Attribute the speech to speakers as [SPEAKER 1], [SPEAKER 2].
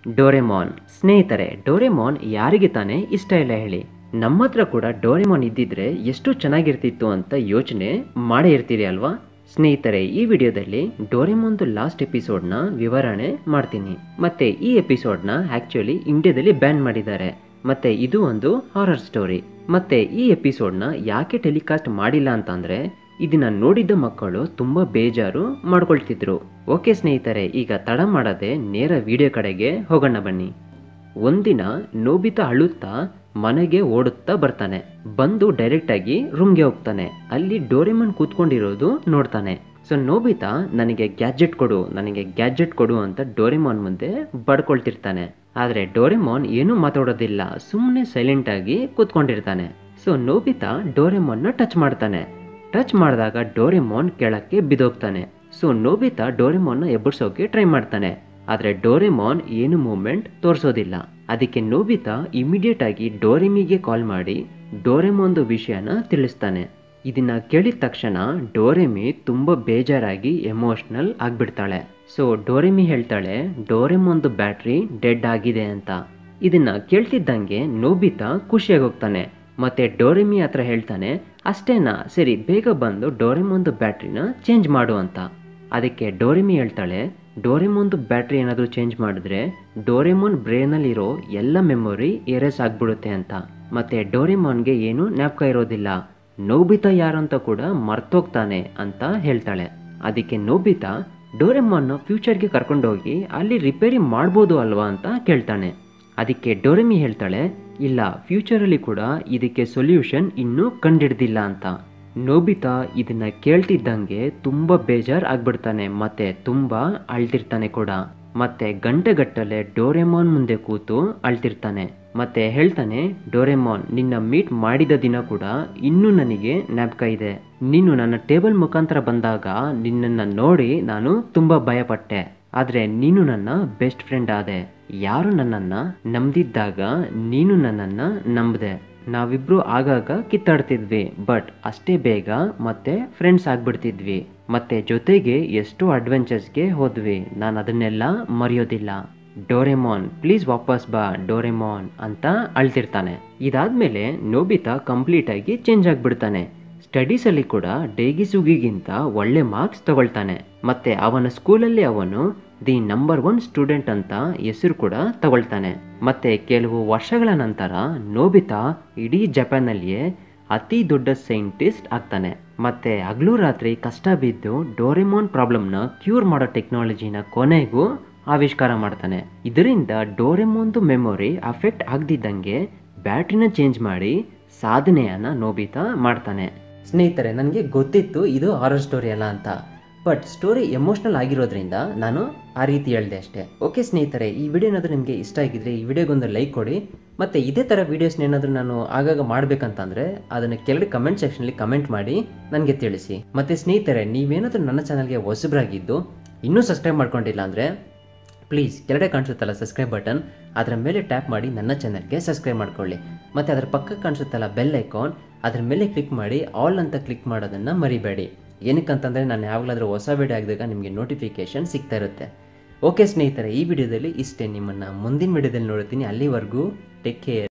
[SPEAKER 1] Doraemon ಸ್ನೇಹಿತರೆ Doraemon ಯಾರಿಗೆ ತಾನೇ ಇಷ್ಟ ಇಲ್ಲ ಹೇಳಿ ನಮ್ಮ ಹತ್ರ ಕೂಡ ಡೋರೆಮಾನ್ ಇದ್ದಿದ್ರೆ ಎಷ್ಟು ಚೆನ್ನಾಗಿರ್ತಿತ್ತು ಅಂತ ಯೋಚನೆ ಮಾಡೇ ಇರ್ತೀರಿ ಅಲ್ವಾ ಸ್ನೇಹಿತರೆ ಈ ವಿಡಿಯೋದಲ್ಲಿ ಡೋರೆಮಾನ್ದು ಲಾಸ್ಟ್ ಎಪಿಸೋಡ್ನ ವಿವರಣೆ ಮಾಡ್ತೀನಿ ಮತ್ತೆ ಈ ಎಪಿಸೋಡ್ನ ಆಕ್ಚುಲಿ ಇಂಡಿಯಾದಲ್ಲಿ ಬ್ಯಾನ್ ಮಾಡಿದ್ದಾರೆ ಮತ್ತೆ ಇದು ಒಂದು ಹಾರರ್ ಸ್ಟೋರಿ ಮತ್ತೆ ಈ ಎಪಿಸೋಡ್ನ ಯಾಕೆ ಟೆಲಿಕಾಸ್ಟ್ ಮಾಡಿಲ್ಲ ಅಂತಂದ್ರೆ ಇದನ್ನ ನೋಡಿದ್ದ ಮಕ್ಕಳು ತುಂಬಾ ಬೇಜಾರು ಮಾಡ್ಕೊಳ್ತಿದ್ರು ಓಕೆ ಸ್ನೇಹಿತರೆ ಈಗ ತಡ ಮಾಡದೆ ನೇರ ವಿಡಿಯೋ ಕಡೆಗೆ ಹೋಗೋಣ ಬನ್ನಿ ಒಂದಿನ ನೋಬಿತಾ ಅಳುತ್ತಾ ಮನೆಗೆ ಓಡುತ್ತಾ ಬರ್ತಾನೆ ಬಂದು ಡೈರೆಕ್ಟ್ ಆಗಿ ರೂಮ್ಗೆ ಹೋಗ್ತಾನೆ ಅಲ್ಲಿ ಡೋರೆಮನ್ ಕೂತ್ಕೊಂಡಿರೋದು ನೋಡ್ತಾನೆ ಸೊ ನೋಬಿತಾ ನನಗೆ ಗ್ಯಾಜೆಟ್ ಕೊಡು ನನಗೆ ಗ್ಯಾಜೆಟ್ ಕೊಡು ಅಂತ ಡೋರೆಮಾನ್ ಮುಂದೆ ಬಡ್ಕೊಳ್ತಿರ್ತಾನೆ ಆದ್ರೆ ಡೋರೆಮಾನ್ ಏನೂ ಮಾತಾಡೋದಿಲ್ಲ ಸುಮ್ಮನೆ ಸೈಲೆಂಟ್ ಆಗಿ ಕೂತ್ಕೊಂಡಿರ್ತಾನೆ ಸೊ ನೋಬಿತಾ ಡೋರೆಮಾನ್ನ ಟಚ್ ಮಾಡ್ತಾನೆ ಟಚ್ ಮಾಡಿದಾಗ ಡೋರೆಮಾನ್ ಕೆಳಕ್ಕೆ ಬಿದ್ದೋಗ್ತಾನೆ ಸೊ ನೋಬಿತಾ ಡೋರೆಮಾನ್ನ ಎಬ್ಬರ್ಸೋಕೆ ಟ್ರೈ ಮಾಡ್ತಾನೆ ಆದ್ರೆ ಡೋರೆಮಾನ್ ಏನು ಮೂವ್ಮೆಂಟ್ ತೋರಿಸೋದಿಲ್ಲ ಅದಕ್ಕೆ ನೋಬಿತಾ ಇಮಿಡಿಯೇಟ್ ಆಗಿ ಡೋರೆಮಿಗೆ ಕಾಲ್ ಮಾಡಿ ಡೋರೆಮೋನ್ದು ವಿಷಯನ ತಿಳಿಸ್ತಾನೆ ಇದನ್ನ ಕೇಳಿದ ತಕ್ಷಣ ಡೋರೆಮಿ ತುಂಬಾ ಬೇಜಾರಾಗಿ ಎಮೋಷನಲ್ ಆಗ್ಬಿಡ್ತಾಳೆ ಸೊ ಡೋರೆಮಿ ಹೇಳ್ತಾಳೆ ಡೋರೆಮೋನ್ದು ಬ್ಯಾಟ್ರಿ ಡೆಡ್ ಆಗಿದೆ ಅಂತ ಇದನ್ನ ಕೇಳ್ತಿದ್ದಂಗೆ ನೋಬಿತಾ ಖುಷಿಯಾಗಿ ಹೋಗ್ತಾನೆ ಮತ್ತೆ ಡೋರೆಮಿ ಹತ್ರ ಹೇಳ್ತಾನೆ ಅಷ್ಟೇನಾ ಸರಿ ಬೇಗ ಬಂದು ಡೋರೆಮೋನ್ದು ಬ್ಯಾಟ್ರಿನ ಚೇಂಜ್ ಮಾಡು ಅಂತ ಅದಕ್ಕೆ ಡೋರೆಮಿ ಹೇಳ್ತಾಳೆ ಡೋರೆಮೋನ್ದು ಬ್ಯಾಟ್ರಿ ಏನಾದರೂ ಚೇಂಜ್ ಮಾಡಿದ್ರೆ ಡೋರೆಮೋನ್ ಬ್ರೇನಲ್ಲಿರೋ ಎಲ್ಲ ಮೆಮೊರಿ ಎರೇಸ್ ಆಗ್ಬಿಡುತ್ತೆ ಅಂತ ಮತ್ತೆ ಡೋರೆಮೋನ್ಗೆ ಏನು ಜ್ಞಾಪಕ ಇರೋದಿಲ್ಲ ನೋಬಿತಾ ಯಾರಂತ ಕೂಡ ಮರ್ತೋಗ್ತಾನೆ ಅಂತ ಹೇಳ್ತಾಳೆ ಅದಕ್ಕೆ ನೋಬಿತಾ ಡೋರೆಮಾನ್ನ ಫ್ಯೂಚರ್ಗೆ ಕರ್ಕೊಂಡೋಗಿ ಅಲ್ಲಿ ರಿಪೇರಿ ಮಾಡ್ಬೋದು ಅಲ್ವಾ ಅಂತ ಕೇಳ್ತಾನೆ ಅದಕ್ಕೆ ಡೋರೆಮಿ ಹೇಳ್ತಾಳೆ ಇಲ್ಲ ಫ್ಯೂಚರಲ್ಲಿ ಕೂಡ ಇದಕ್ಕೆ ಸೊಲ್ಯೂಷನ್ ಇನ್ನೂ ಕಂಡಿಡ್ದಿಲ್ಲ ಅಂತ ನೋಬಿತಾ ಇದನ್ನ ಕೇಳ್ತಿದ್ದಂಗೆ ತುಂಬಾ ಬೇಜಾರ್ ಆಗ್ಬಿಡ್ತಾನೆ ಮತ್ತೆ ತುಂಬಾ ಅಳ್ತಿರ್ತಾನೆ ಕೂಡ ಮತ್ತೆ ಗಂಟೆಗಟ್ಟಲೆ ಡೋರೆಮಾನ್ ಮುಂದೆ ಕೂತು ಅಳ್ತಿರ್ತಾನೆ ಮತ್ತೆ ಹೇಳ್ತಾನೆ ಡೋರೆಮಾನ್ ನಿನ್ನ ಮೀಟ್ ಮಾಡಿದ ದಿನ ಕೂಡ ಇನ್ನೂ ನನಗೆ ಜ್ಞಾಪಕ ಇದೆ ನೀನು ನನ್ನ ಟೇಬಲ್ ಮುಖಾಂತರ ಬಂದಾಗ ನಿನ್ನನ್ನು ನೋಡಿ ನಾನು ತುಂಬಾ ಭಯಪಟ್ಟೆ ಆದ್ರೆ ನೀನು ನನ್ನ ಬೆಸ್ಟ್ ಫ್ರೆಂಡ್ ಆದೆ ಯಾರು ನನ್ನನ್ನ ನಂಬ್ದಿದ್ದಾಗ ನೀನು ನನ್ನನ್ನ ನಂಬದೆ ನಾವಿಬ್ರು ಆಗಾಗ ಕಿತ್ತಾಡ್ತಿದ್ವಿ ಬಟ್ ಅಷ್ಟೇ ಬೇಗ ಮತ್ತೆ ಫ್ರೆಂಡ್ಸ್ ಆಗ್ಬಿಡ್ತಿದ್ವಿ ಮತ್ತೆ ಜೊತೆಗೆ ಎಷ್ಟು ಅಡ್ವೆಂಚರ್ಸ್ಗೆ ಹೋದ್ವಿ ನಾನು ಅದನ್ನೆಲ್ಲ ಮರೆಯೋದಿಲ್ಲ ಡೋರೆಮಾನ್ ಪ್ಲೀಸ್ ವಾಪಸ್ ಬಾ ಡೋರೆಮಾನ್ ಅಂತ ಅಳ್ತಿರ್ತಾನೆ ಇದಾದ್ಮೇಲೆ ನೋಬಿತಾ ಕಂಪ್ಲೀಟ್ ಆಗಿ ಚೇಂಜ್ ಆಗ್ಬಿಡ್ತಾನೆ ಸ್ಟಡೀಸ್ ಅಲ್ಲಿ ಕೂಡ ಡೇಗಿಸುಗಿಗಿಂತ ಒಳ್ಳೆ ಮಾರ್ಕ್ಸ್ ತಗೊಳ್ತಾನೆ ಮತ್ತೆ ಅವನ ಸ್ಕೂಲಲ್ಲಿ ಅವನು ದಿ ನಂಬರ್ ಒನ್ ಸ್ಟೂಡೆಂಟ್ ಅಂತ ಹೆಸರು ಕೂಡ ತಗೊಳ್ತಾನೆ ಮತ್ತೆ ಕೆಲವು ವರ್ಷಗಳ ನಂತರ ನೋಬಿತಾ ಇಡೀ ಜಪಾನಲ್ಲಿಯೇ ಅತಿ ದೊಡ್ಡ ಸೈಂಟಿಸ್ಟ್ ಆಗ್ತಾನೆ ಮತ್ತೆ ಹಗಲು ರಾತ್ರಿ ಕಷ್ಟ ಬಿದ್ದು ಡೋರೆಮೋನ್ ಪ್ರಾಬ್ಲಮ್ನ ಕ್ಯೂರ್ ಮಾಡೋ ಟೆಕ್ನಾಲಜಿನ ಕೊನೆಗೂ ಆವಿಷ್ಕಾರ ಮಾಡ್ತಾನೆ ಇದರಿಂದ ಡೋರೆಮೋನ್ದು ಮೆಮೊರಿ ಅಫೆಕ್ಟ್ ಆಗದಿದ್ದಂಗೆ ಬ್ಯಾಟ್ರಿನ ಚೇಂಜ್ ಮಾಡಿ ಸಾಧನೆಯನ್ನ ನೋಬಿತಾ ಮಾಡ್ತಾನೆ ಸ್ನೇಹಿತರೆ ನನಗೆ ಗೊತ್ತಿತ್ತು ಇದು ಹಾರರ್ ಸ್ಟೋರಿ ಅಲ್ಲ ಅಂತ ಬಟ್ ಸ್ಟೋರಿ ಎಮೋಷ್ನಲ್ ಆಗಿರೋದ್ರಿಂದ ನಾನು ಆ ರೀತಿ ಹೇಳಿದೆ ಅಷ್ಟೇ ಓಕೆ ಸ್ನೇಹಿತರೆ ಈ ವಿಡಿಯೋ ಏನಾದರೂ ನಿಮಗೆ ಇಷ್ಟ ಆಗಿದ್ರೆ ಈ ವಿಡಿಯೋಗೊಂದು ಲೈಕ್ ಕೊಡಿ ಮತ್ತು ಇದೇ ಥರ ವೀಡಿಯೋಸ್ನ ಏನಾದರೂ ನಾನು ಆಗಾಗ ಮಾಡಬೇಕಂತಂದರೆ ಅದನ್ನು ಕೆಳಗಡೆ ಕಮೆಂಟ್ ಸೆಕ್ಷನಲ್ಲಿ ಕಮೆಂಟ್ ಮಾಡಿ ನನಗೆ ತಿಳಿಸಿ ಮತ್ತು ಸ್ನೇಹಿತರೆ ನೀವೇನಾದರೂ ನನ್ನ ಚಾನಲ್ಗೆ ಹೊಸಬ್ರಾಗಿದ್ದು ಇನ್ನೂ ಸಬ್ಸ್ಕ್ರೈಬ್ ಮಾಡ್ಕೊಂಡಿಲ್ಲ ಅಂದರೆ ಪ್ಲೀಸ್ ಕೆಳಗಡೆ ಕಾಣಿಸುತ್ತಲ್ಲ ಸಬ್ಸ್ಕ್ರೈಬ್ ಬಟನ್ ಅದರ ಮೇಲೆ ಟ್ಯಾಪ್ ಮಾಡಿ ನನ್ನ ಚಾನಲ್ಗೆ ಸಬ್ಸ್ಕ್ರೈಬ್ ಮಾಡ್ಕೊಳ್ಳಿ ಮತ್ತು ಅದರ ಪಕ್ಕ ಕಾಣಿಸುತ್ತಲ್ಲ ಬೆಲ್ ಐಕಾನ್ ಅದರ ಮೇಲೆ ಕ್ಲಿಕ್ ಮಾಡಿ ಆಲ್ ಅಂತ ಕ್ಲಿಕ್ ಮಾಡೋದನ್ನು ಮರಿಬೇಡಿ ಏನಕ್ಕಂತಂದರೆ ನಾನು ಯಾವಾಗಲಾದರೂ ಹೊಸ ವಿಡಿಯೋ ಆಗಿದಾಗ ನಿಮಗೆ ನೋಟಿಫಿಕೇಷನ್ ಸಿಗ್ತಾ ಇರುತ್ತೆ ಓಕೆ ಸ್ನೇಹಿತರೆ ಈ ವಿಡಿಯೋದಲ್ಲಿ ಇಷ್ಟೇ ನಿಮ್ಮನ್ನು ಮುಂದಿನ ವಿಡಿಯೋದಲ್ಲಿ ನೋಡ್ತೀನಿ ಅಲ್ಲಿವರೆಗೂ ಟೇಕ್ ಕೇರ್